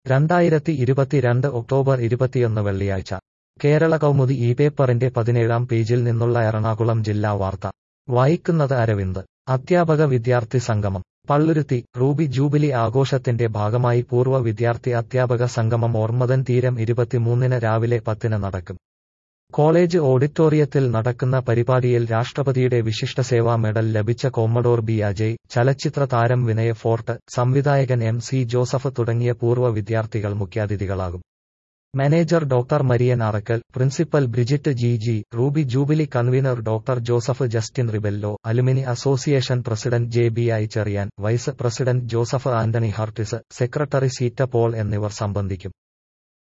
രണ്ടായിരത്തി ഇരുപത്തിരണ്ട് ഒക്ടോബർ ഇരുപത്തിയൊന്ന് വെള്ളിയാഴ്ച കേരള കൗമുദി ഈ പേപ്പറിന്റെ പതിനേഴാം പേജിൽ നിന്നുള്ള എറണാകുളം ജില്ലാ വാർത്ത വായിക്കുന്നത് അരവിന്ദ് അധ്യാപക വിദ്യാർത്ഥി സംഗമം പള്ളുരുത്തി റൂബി ജൂബിലി ആഘോഷത്തിന്റെ ഭാഗമായി പൂർവ്വ വിദ്യാർത്ഥി അധ്യാപക സംഗമം ഓർമ്മതൻ തീരം ഇരുപത്തിമൂന്നിന് രാവിലെ പത്തിന് നടക്കും കോളേജ് ഓഡിറ്റോറിയത്തിൽ നടക്കുന്ന പരിപാടിയിൽ രാഷ്ട്രപതിയുടെ വിശിഷ്ടസേവാ മെഡൽ ലഭിച്ച കോമ്മഡോർ ബി അജയ് ചലച്ചിത്ര താരം വിനയ ഫോർട്ട് സംവിധായകൻ എം സി ജോസഫ് തുടങ്ങിയ പൂർവ്വ വിദ്യാർത്ഥികൾ മുഖ്യാതിഥികളാകും manager doctor Marian Arakkal principal Brigit G G ruby jubilee convener doctor Joseph Justin Rebello alumni association president J B I Cherian vice president Joseph Antony ഹർട്ടിസ് സെക്രട്ടറി സീറ്റ പോൾ എന്നിവർ സംബന്ധിക്കും